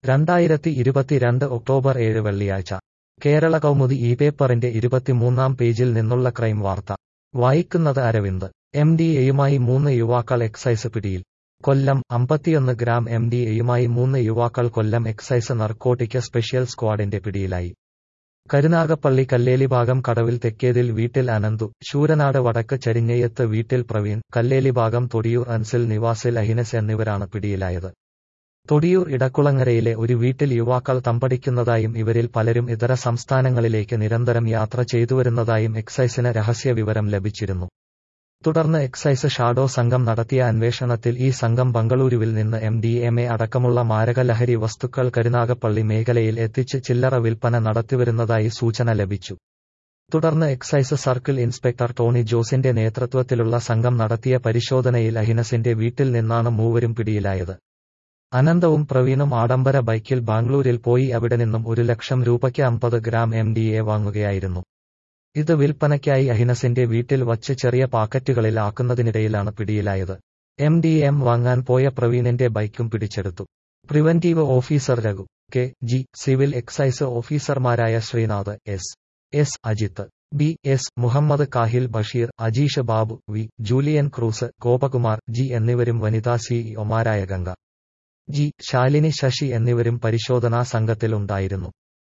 രണ്ടായിരത്തി ഇരുപത്തിരണ്ട് ഒക്ടോബർ ഏഴ് വെള്ളിയാഴ്ച കേരള കൗമുദി ഈ പേപ്പറിന്റെ ഇരുപത്തിമൂന്നാം പേജിൽ നിന്നുള്ള ക്രൈം വാർത്ത വായിക്കുന്നത് അരവിന്ദ് എം ഡി എയുമായി മൂന്ന് യുവാക്കൾ എക്സൈസ് പിടിയിൽ കൊല്ലം അമ്പത്തിയൊന്ന് ഗ്രാം എം ഡി എയുമായി മൂന്ന് യുവാക്കൾ കൊല്ലം എക്സൈസ് നർക്കോട്ടിക് സ്പെഷ്യൽ സ്ക്വാഡിന്റെ പിടിയിലായി കരുനാഗപ്പള്ളി കല്ലേലിഭാഗം കടവിൽ തെക്കേതിൽ വീട്ടിൽ അനന്തു ശൂരനാട് വടക്ക് ചരിഞ്ഞയത്ത് വീട്ടിൽ പ്രവീൺ കല്ലേലിഭാഗം തൊടിയൂർ അൻസിൽ നിവാസിൽ അഹിനസ് എന്നിവരാണ് പിടിയിലായത് തൊടിയൂർ ഇടക്കുളങ്ങരയിലെ ഒരു വീട്ടിൽ യുവാക്കൾ തമ്പടിക്കുന്നതായും ഇവരിൽ പലരും ഇതര സംസ്ഥാനങ്ങളിലേക്ക് നിരന്തരം യാത്ര ചെയ്തുവരുന്നതായും എക്സൈസിന് രഹസ്യ വിവരം ലഭിച്ചിരുന്നു തുടർന്ന് എക്സൈസ് ഷാഡോ സംഘം നടത്തിയ അന്വേഷണത്തിൽ ഈ സംഘം ബംഗളൂരുവിൽ നിന്ന് എം ഡി എം എ അടക്കമുള്ള മാരകലഹരി വസ്തുക്കൾ കരുനാഗപ്പള്ളി മേഖലയിൽ എത്തിച്ച് ചില്ലറ വിൽപ്പന നടത്തിവരുന്നതായി സൂചന ലഭിച്ചു തുടർന്ന് എക്സൈസ് സർക്കിൾ ഇൻസ്പെക്ടർ ടോണി ജോസിന്റെ നേതൃത്വത്തിലുള്ള സംഘം നടത്തിയ പരിശോധനയിൽ അഹിനസിന്റെ വീട്ടിൽ നിന്നാണ് മൂവരും പിടിയിലായത് അനന്തവും പ്രവീണും ആഡംബര ബൈക്കിൽ ബാംഗ്ലൂരിൽ പോയി അവിടെ നിന്നും ഒരു ലക്ഷം രൂപയ്ക്ക് അമ്പത് ഗ്രാം എം ഡി എ വാങ്ങുകയായിരുന്നു ഇത് വിൽപ്പനയ്ക്കായി അഹിനസിന്റെ വീട്ടിൽ വച്ച് ചെറിയ പാക്കറ്റുകളിൽ ആക്കുന്നതിനിടയിലാണ് പിടിയിലായത് എം ഡി എം വാങ്ങാൻ പോയ പ്രവീണിന്റെ ബൈക്കും പിടിച്ചെടുത്തു preventive officer Raghu K G civil excise ഓഫീസർമാരായ Srinath S S Ajith B S Muhammad Kahil Basheer Ajeesh Babu V Julian Cruz Gopakumar G എന്നിവരും വനിതാ സിഇഒമാരായ ഗംഗ ജി ശാലിനി ശശി എന്നിവരും പരിശോധനാ സംഘത്തിലുണ്ടായിരുന്നു